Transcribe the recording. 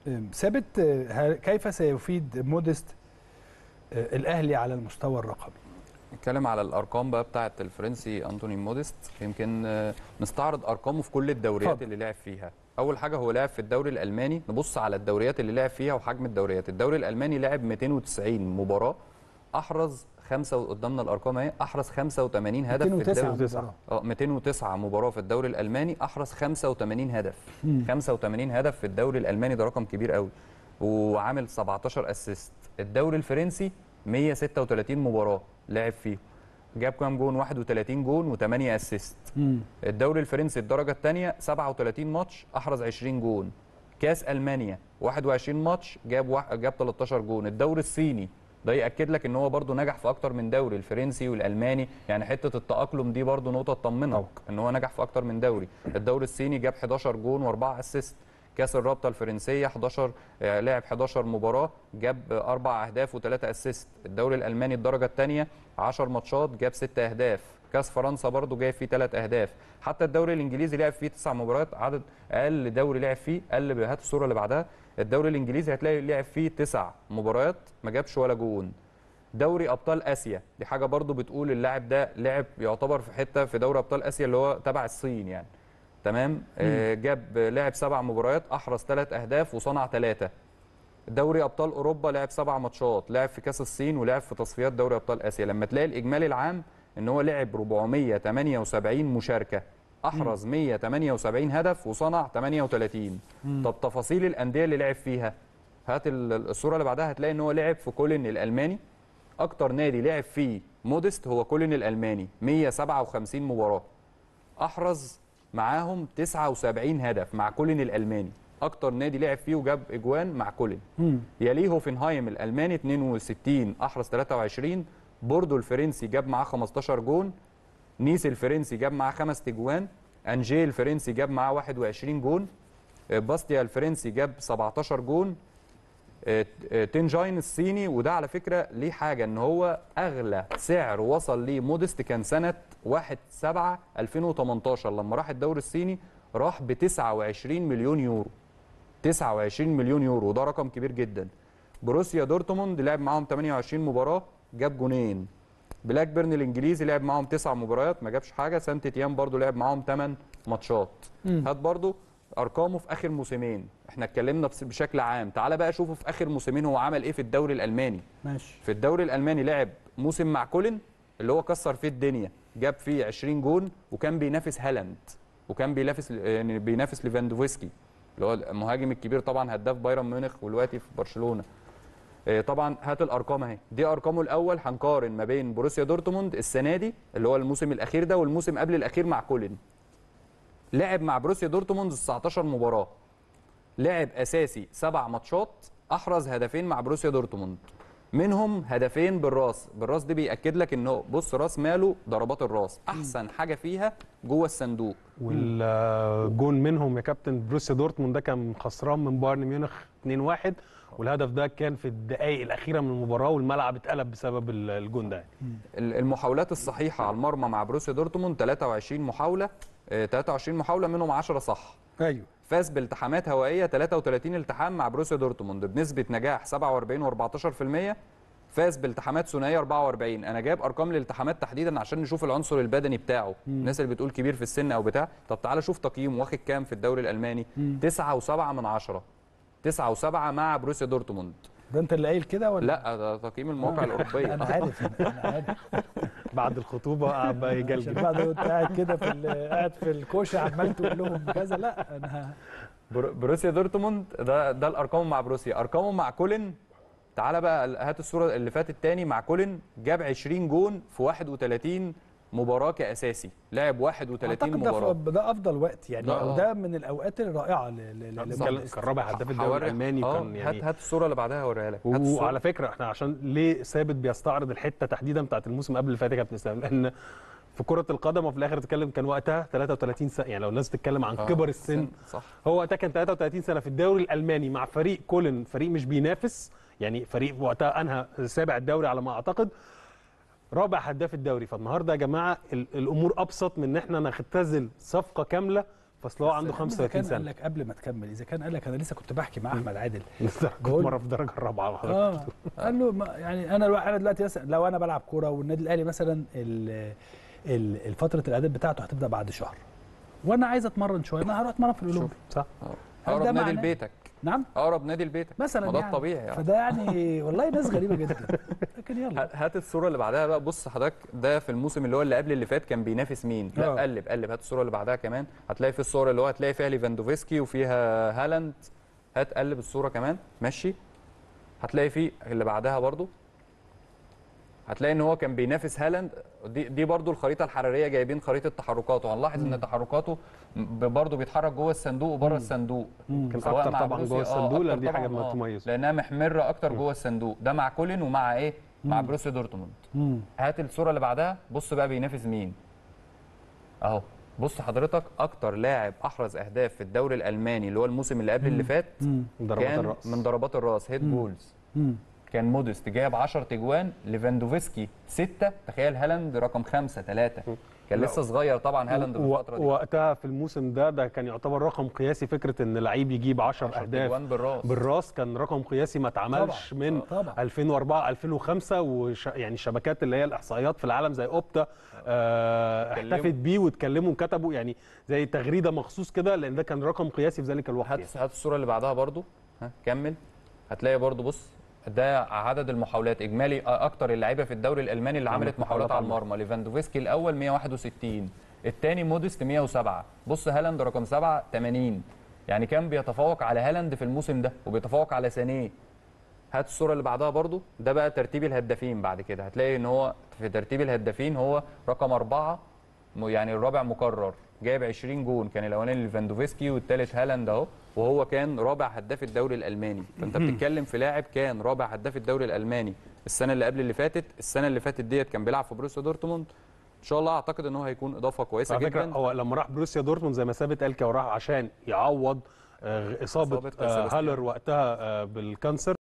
ثابت آه، كيف سيفيد موديست آه، الاهلي على المستوى الرقمي نتكلم على الارقام بقى بتاعه الفرنسي انتوني موديست يمكن آه، نستعرض ارقامه في كل الدوريات اتفضل. اللي لعب فيها اول حاجه هو لعب في الدوري الالماني نبص على الدوريات اللي لعب فيها وحجم الدوريات الدوري الالماني لعب 290 مباراه احرز خمسه قدامنا الارقام اهي احرز 85 هدف في 209 الدوري مباراة. اه 209 مباراه في الدوري الالماني احرز 85 هدف 85 هدف في الدوري الالماني ده رقم كبير قوي وعامل 17 اسيست الدوري الفرنسي 136 مباراه لعب فيه جاب كام جون 31 جون و8 اسيست الدوري الفرنسي الدرجه الثانيه 37 ماتش احرز 20 جون كاس المانيا 21 ماتش جاب واحد جاب 13 جون الدوري الصيني ده ياكد لك ان هو برده نجح في اكتر من دوري الفرنسي والالماني يعني حته التاقلم دي برده نقطه تطمنك ان هو نجح في اكتر من دوري الدوري الصيني جاب 11 جون و4 اسيست كاس الرابطه الفرنسيه 11 آه، لعب 11 مباراه جاب اربع اهداف وثلاثه اسيست الدوري الالماني الدرجه الثانيه 10 ماتشات جاب 6 اهداف كاس فرنسا برضو جايب فيه 3 اهداف حتى الدوري الانجليزي لعب فيه 9 مباريات عدد اقل دوري لعب فيه اقل هات الصوره اللي بعدها الدوري الانجليزي هتلاقي لعب فيه 9 مباريات ما جابش ولا جون دوري ابطال اسيا دي حاجه برضو بتقول اللاعب ده لعب يعتبر في حته في دوري ابطال اسيا اللي هو تبع الصين يعني تمام آه جاب لعب سبع مباريات احرز ثلاث اهداف وصنع ثلاثه دوري ابطال اوروبا لعب سبع ماتشات لعب في كاس الصين ولعب في تصفيات دوري ابطال اسيا لما تلاقي الاجمالي العام ان هو لعب 478 مشاركه احرز 178 هدف وصنع 38 طب تفاصيل الانديه اللي لعب فيها هات ال- الصوره اللي بعدها هتلاقي ان هو لعب في كولن الالماني اكتر نادي لعب فيه مودست هو كولن الالماني 157 مباراه احرز معاهم 79 هدف مع كولن الالماني اكتر نادي لعب فيه وجاب اجوان مع كولن يليه هوفنهايم الالماني 62 احرز 23 بوردو الفرنسي جاب معاه 15 جون نيس الفرنسي جاب معاه خمس تجوان انجي الفرنسي جاب معاه 21 جون آه، باستيا الفرنسي جاب 17 جون آه، آه، تنجاين الصيني وده على فكره ليه حاجه ان هو اغلى سعر وصل ليه مودست كان سنه 1 7 2018 لما راح الدوري الصيني راح ب 29 مليون يورو 29 مليون يورو وده رقم كبير جدا بروسيا دورتموند لعب معاهم 28 مباراه جاب جونين بلاك بيرن الانجليزي لعب معاهم تسع مباريات ما جابش حاجه سانت تيام برضو لعب معاهم 8 ماتشات هات برضو ارقامه في اخر موسمين احنا اتكلمنا بس- بشكل عام تعال بقى شوفوا في اخر موسمين هو عمل ايه في الدوري الالماني ماشي في الدوري الالماني لعب موسم مع كولن اللي هو كسر فيه الدنيا جاب فيه 20 جون وكان بينافس هالاند وكان بينافس يعني بينافس ليفاندوفسكي اللي هو المهاجم الكبير طبعا هداف بايرن ميونخ ودلوقتي في برشلونه آه، طبعا هات الارقام اهي دي ارقامه الاول هنقارن ما بين بروسيا دورتموند السنه دي اللي هو الموسم الاخير ده والموسم قبل الاخير مع كولن لعب مع بروسيا دورتموند 19 مباراه لعب اساسي سبع ماتشات احرز هدفين مع بروسيا دورتموند منهم هدفين بالراس بالراس دي بياكد لك انه بص راس ماله ضربات الراس احسن حاجه فيها جوه الصندوق والجون منهم يا كابتن بروسيا دورتموند ده كان خسران من بايرن ميونخ 2-1 والهدف ده كان في الدقائق الاخيره من المباراه والملعب اتقلب بسبب ال- الجون ده ال- المحاولات الصحيحه على المرمى مع بروسيا دورتموند 23 محاوله آه، 23 محاوله منهم 10 صح ايوه فاز بالتحامات هوائيه 33 التحام مع بروسيا دورتموند بنسبه نجاح 47 و14% فاز بالتحامات ثنائيه 44 انا جايب ارقام الالتحامات تحديدا عشان نشوف العنصر البدني بتاعه الناس اللي بتقول كبير في السن او بتاع طب تعالى شوف تقييم واخد كام في الدوري الالماني 9 و7 من 10 9 و7 مع بروسيا دورتموند ده انت اللي قايل كده ولا لا ده تقييم المواقع انا الاوروبيه عارف انا عارف بعد الخطوبه قعد بقى عشان يجلجل بعد وانت قاعد كده في ال- قاعد في الكوشه عمال تقول لهم كذا لا انا بر- بروسيا دورتموند ده ده الارقام مع بروسيا ارقامه مع كولن تعالى بقى هات الصوره اللي فاتت تاني مع كولن جاب 20 جون في 31 مباراه كاساسي لعب 31 اعتقد ده, مباراه ف- ده افضل وقت يعني ده- وده من الاوقات الرائعه ل- ل- ل- كان لموديست. كان رابع هداف الدوري هوري- الالماني آه، وكان يعني هات هات الصوره اللي بعدها هوريها لك هات الصورة. وعلى فكره احنا عشان ليه ثابت بيستعرض الحته تحديدا بتاعت الموسم قبل اللي فات يا كابتن اسلام لان في كره القدم وفي الاخر تتكلم كان وقتها 33 سنه يعني لو الناس تتكلم عن آه، كبر السن صح هو وقتها كان 33 سنه في الدوري الالماني مع فريق كولن فريق مش بينافس يعني فريق وقتها انهى سابع الدوري على ما اعتقد رابع هداف الدوري فالنهارده يا جماعه ال- الامور ابسط من ان احنا نختزل صفقه كامله فاصل هو بس عنده إذا 35 كان قال سنه لك قبل ما تكمل اذا كان قال لك انا لسه كنت بحكي مع احمد عادل كنت بقول- مره في الدرجه الرابعه مع حضرتك. اه قال له ما يعني انا الوا- انا دلوقتي مثلا لو انا بلعب كوره والنادي الاهلي مثلا ال- ال- الفتره الاعداد بتاعته هتبدا بعد شهر وانا عايز اتمرن شويه انا هروح اتمرن في الاولمبي صح هل ده اقرب نادي معناه- لبيتك نعم اقرب نادي لبيتك مثلا ما ده يعني. الطبيعي يعني. فده يعني والله ناس غريبه جدا لكن يلا هات- هات الصوره اللي بعدها بقى بص حضرتك ده في الموسم اللي هو اللي قبل اللي فات كان بينافس مين لا آه. قلب قلب هات الصوره اللي بعدها كمان هتلاقي في الصوره اللي هو هتلاقي فيها ليفاندوفسكي وفيها هالاند هات قلب الصوره كمان ماشي هتلاقي في اللي بعدها برضو هتلاقي ان هو كان بينافس هالاند دي دي برضو الخريطه الحراريه جايبين خريطه تحركاته هنلاحظ ان تحركاته ب- برضو بيتحرك جوه الصندوق وبره الصندوق كان سواء اكتر مع طبعا بروسيا- جوه آه، الصندوق لان أكتر دي حاجه طبعاً، ما آه، تميز لانها محمره اكتر جوه الصندوق ده مع كولين ومع ايه مع بروسيا دورتموند مم. هات الصوره اللي بعدها بص بقى بينافس مين اهو بص حضرتك اكتر لاعب احرز اهداف في الدوري الالماني اللي هو الموسم اللي قبل اللي فات مم. ضربات كان الراس من ضربات الراس هيد جولز مم. كان موديست جايب 10 تجوان ليفاندوفسكي 6 تخيل هالاند رقم 5 3 كان لا. لسه صغير طبعا هالاند في و- الفتره دي وقتها في الموسم ده ده كان يعتبر رقم قياسي فكره ان لعيب يجيب 10 10 اهداف تجوان بالراس بالراس كان رقم قياسي ما اتعملش طبعاً. من طبعا 2004 2005 وش يعني الشبكات اللي هي الاحصائيات في العالم زي اوبتا آه اتكلموا. احتفت بيه واتكلموا وكتبوا يعني زي تغريده مخصوص كده لان ده كان رقم قياسي في ذلك الوقت يعني. هات هات الصوره اللي بعدها برضو ها كمل هتلاقي برضو بص ده عدد المحاولات اجمالي اكتر اللعيبه في الدوري الالماني اللي عملت محاولات على المرمى ليفاندوفسكي الاول 161 الثاني موديست 107 بص هالاند رقم 7 80 يعني كان بيتفوق على هالاند في الموسم ده وبيتفوق على سانيه هات الصوره اللي بعدها برضو ده بقى ترتيب الهدافين بعد كده هتلاقي ان هو في ترتيب الهدافين هو رقم أربعة م- يعني الرابع مكرر جايب 20 جون كان الاولاني ليفاندوفسكي والثالث هالاند اهو وهو كان رابع هداف الدوري الالماني فانت بتتكلم في لاعب كان رابع هداف الدوري الالماني السنه اللي قبل اللي فاتت السنه اللي فاتت ديت كان بيلعب في بروسيا دورتموند ان شاء الله اعتقد ان هو هيكون اضافه كويسه على فكره جدا هو لما راح بروسيا دورتموند زي ما ثابت قال كده وراح عشان يعوض آه، اصابه إصابة آه، سيباستيان. هالر وقتها آه، بالكانسر